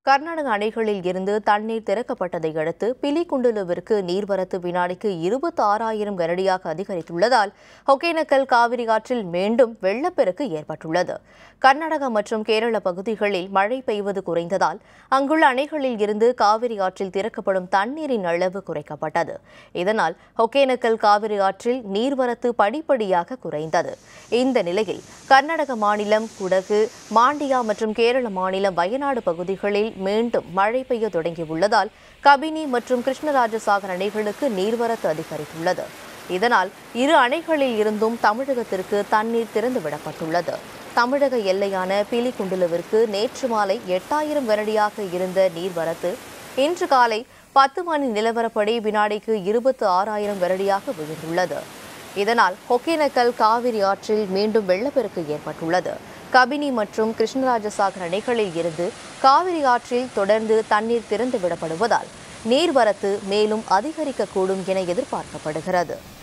கர்நாடக அணைகளில் இருந்து தண்ணீர் திறக்கப்பட்டதை அடுத்து பிலிகுண்டுலுவிற்கு நீர்வரத்து வினாடிக்கு இருபத்தி ஆறாயிரம் கனடியாக அதிகரித்துள்ளதால் ஒகேனக்கல் காவிரி ஆற்றில் மீண்டும் வெள்ளப்பெருக்கு ஏற்பட்டுள்ளது கர்நாடகா மற்றும் கேரள பகுதிகளில் மழை பெய்வது குறைந்ததால் அங்குள்ள அணைகளில் இருந்து காவிரி ஆற்றில் திறக்கப்படும் தண்ணீரின் அளவு குறைக்கப்பட்டது இதனால் ஒகேனக்கல் காவிரி ஆற்றில் நீர்வரத்து படிப்படியாக குறைந்தது இந்த நிலையில் கர்நாடக மாநிலம் குடகு மாண்டியா மற்றும் கேரள மாநிலம் வயநாடு பகுதிகளில் மீண்டும் மழை பெய்ய தொடங்கியுள்ளதால் கபினி மற்றும் கிருஷ்ணராஜசாகர் அணைகளுக்கு நீர்வரத்து அதிகரித்துள்ளது இதனால் இரு அணைகளில் இருந்தும் தமிழகத்திற்கு தண்ணீர் திறந்துவிடப்பட்டுள்ளது தமிழக எல்லையான பிலிகுண்டுலுவிற்கு நேற்று மாலை எட்டாயிரம் கனடியாக இருந்த நீர்வரத்து இன்று காலை பத்து மணி நிலவரப்படி வினாடிக்கு இருபத்து ஆறாயிரம் கனடியாக உயர்ந்துள்ளது இதனால் ஒகேனக்கல் காவிரி ஆற்றில் மீண்டும் வெள்ளப்பெருக்கு ஏற்பட்டுள்ளது கபினி மற்றும் கிருஷ்ணராஜசாகர் அணைகளில் இருந்து காவிரி ஆற்றில் தொடர்ந்து தண்ணீர் திறந்து விடப்படுவதால் நீர்வரத்து மேலும் அதிகரிக்கக்கூடும் என எதிர்பார்க்கப்படுகிறது